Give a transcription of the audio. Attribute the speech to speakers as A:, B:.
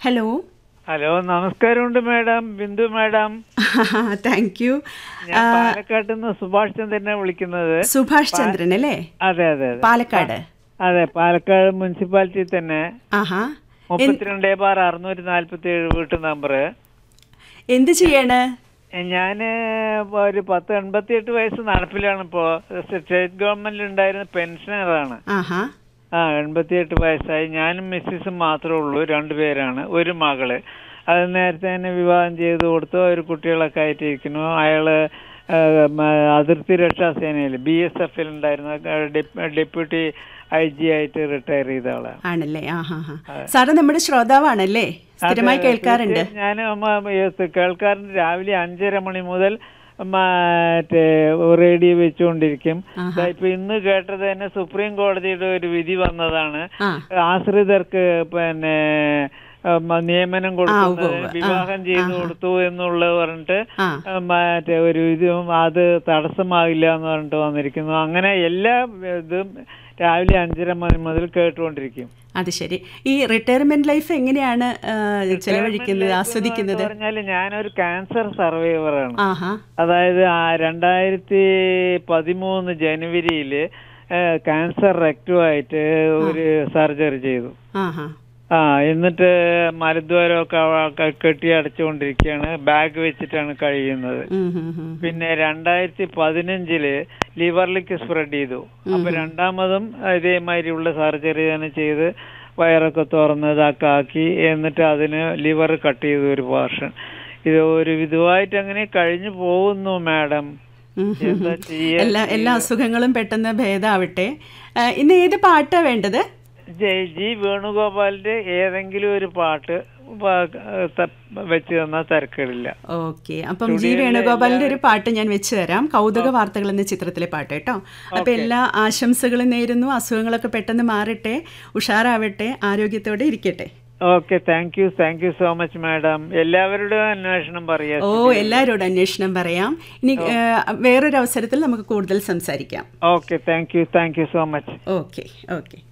A: Hello
B: hello നമസ്കാരമുണ്ട് madam Bindu madam
A: thank you
B: ഞാൻ പാലക്കാട്ട് നിന്ന് സുഭാഷ് ചന്ദ്രനെ വിളിക്കുന്നത്
A: സുഭാഷ് ചന്ദ്രൻ അല്ലേ
B: അതെ അതെ അതെ
A: പാലക്കാട്
B: അതെ പാലക്കാട് മുനിസിപ്പാലിറ്റി തന്നെ
A: ആഹാ
B: മുപ്പത്തിരണ്ട് ബാർ അറുന്നൂറ്റി നാല്പത്തി ഏഴ് വീട്ടു നമ്പർ
A: എന്ത് ചെയ്യാണ്
B: ഞാന് ഒരു പത്ത് എൺപത്തി എട്ട് വയസ്സ് നടപ്പിലാണ് ഇപ്പോ സ്റ്റേറ്റ് ഗവൺമെന്റിൽ ഉണ്ടായിരുന്ന പെൻഷനറാണ്
A: ആഹാ
B: ആ എൺപത്തിയെട്ട് വയസ്സായി ഞാനും മിസ്സിസും മാത്രമേ ഉള്ളൂ രണ്ടുപേരാണ് ഒരു മകള് അത് നേരത്തെ തന്നെ വിവാഹം ചെയ്ത് കൊടുത്തു ഒരു കുട്ടികളൊക്കെ ആയിട്ടിരിക്കുന്നു അയാള് ആ, മ, അതിർത്തി രക്ഷാ സേനയിൽ ബി എസ് എഫിൽ ഉണ്ടായിരുന്ന ഡെപ്- ഡെപ്യൂട്ടി ഐ ജി ആയിട്ട് റിട്ടയർ ചെയ്ത ആളാണ്
A: ആണല്ലേ ആഹാ ഹാ സാറ് നമ്മുടെ ശ്രോതാവാണല്ലേ സ്ഥിരമായി കേൾക്കാറുണ്ട്
B: ഞാൻ കേൾക്കാറുണ്ട് രാവിലെ അഞ്ചര മണി മുതൽ മറ്റേ റേഡിയോ വെച്ചുകൊണ്ടിരിക്കും ദാ ഇപ്പൊ ഇന്ന് കേട്ടത് തന്നെ സുപ്രീം കോടതിയുടെ ഒരു വിധി വന്നതാണ്
A: ആ
B: ആശ്രിതർക്ക് പിന്നെ ഉം, നിയമനം കൊടുക്കുന്നത്
A: ഉവ്വ് ഉവ്വ്.
B: വിവാഹം ചെയ്തു കൊടുത്തു എന്നുള്ളത് പറഞ്ഞിട്ട്
A: ആ
B: ഉം, മറ്റേ ഒരു ഇതും അത് തടസ്സമാകില്ല എന്ന് പറഞ്ഞിട്ട് വന്നിരിക്കുന്നു അങ്ങനെ എല്ലാ ഇതും രാവിലെ അഞ്ചര മണി മുതൽ കേട്ടുകൊണ്ടിരിക്കും
A: അത് ശരി ഈ റിട്ടയർമെന്റ് ലൈഫ് എങ്ങനെയാണ് ആ, ചെലവഴിക്കുന്നത് ആസ്വദിക്കുന്നത്
B: പറഞ്ഞാല് ഞാനൊരു ക്യാൻസർ സർവൈവറാണ്
A: ആഹാ
B: അതായത് ആ രണ്ടായിരത്തി പതിമൂന്ന് ജനുവരിയില് ക്യാൻസർ റെക്റ്റുമായിട്ട് ഒരു സർജറി ചെയ്തു
A: ആഹാ
B: ആ എന്നിട്ട് മലദ്വാരമൊക്കെ അവ- കെട്ടി അടച്ചുകൊണ്ടിരിക്കുകയാണ് ബാഗ് വെച്ചിട്ടാണ് കഴിയുന്നത്
A: ഉം, ഉം, ഉം.
B: പിന്നെ രണ്ടായിരത്തി പതിനഞ്ചില് ലിവറിലേക്ക് സ്പ്രെഡ് ചെയ്തു അപ്പൊ രണ്ടാമതും ഇതേമാതിരിയുള്ള സർജറി തന്നെ ചെയ്ത് വയറൊക്കെ തുറന്ന് ഇതൊക്കെ ആക്കി എന്നിട്ട് അതിന് ലിവർ കട്ട് ചെയ്തു ഒരു പോർഷൻ ഇത് ഒരു വിധമായിട്ട് അങ്ങനെ കഴിഞ്ഞു പോകുന്നു മാഡം
A: ഉം, ഉം,
B: എന്താ
A: ഉം.
B: ചെയ്യാ
A: എല്ലാ എല്ലാ അസുഖങ്ങളും പെട്ടെന്ന് ഭേദമാവട്ടെ ആ, ഇന്ന് ഏത് പാട്ടാ വേണ്ടത്
B: ജയ് ജി വേണുഗോപാലിന്റെ ഏതെങ്കിലും ഒരു പാട്ട് പ- ത- വെച്ച് തന്നാൽ തിരക്കേടില്ല
A: ഓക്കെ അപ്പം ജി വേണുഗോപാലിന്റെ ഒരു പാട്ട് ഞാൻ വെച്ച് തരാം കൗതുക വാർത്തകൾ എന്ന ചിത്രത്തിലെ പാട്ട് കേട്ടോ അപ്പൊ എല്ലാ ആശംസകളും നേരുന്നു അസുഖങ്ങളൊക്കെ പെട്ടെന്ന് മാറട്ടെ ഉഷാറാവട്ടെ ആരോഗ്യത്തോടെ ഇരിക്കട്ടെ
B: okay thank you thank you so much madam എല്ലാവരുടെയും അന്വേഷണം പറയാം
A: ഓ എല്ലാവരോടും അന്വേഷണം പറയാം ഇനി ആ, വേറൊരു അവസരത്തിൽ നമുക്ക് കൂടുതൽ സംസാരിക്കാം
B: okay thank you thank you so much
A: okay okay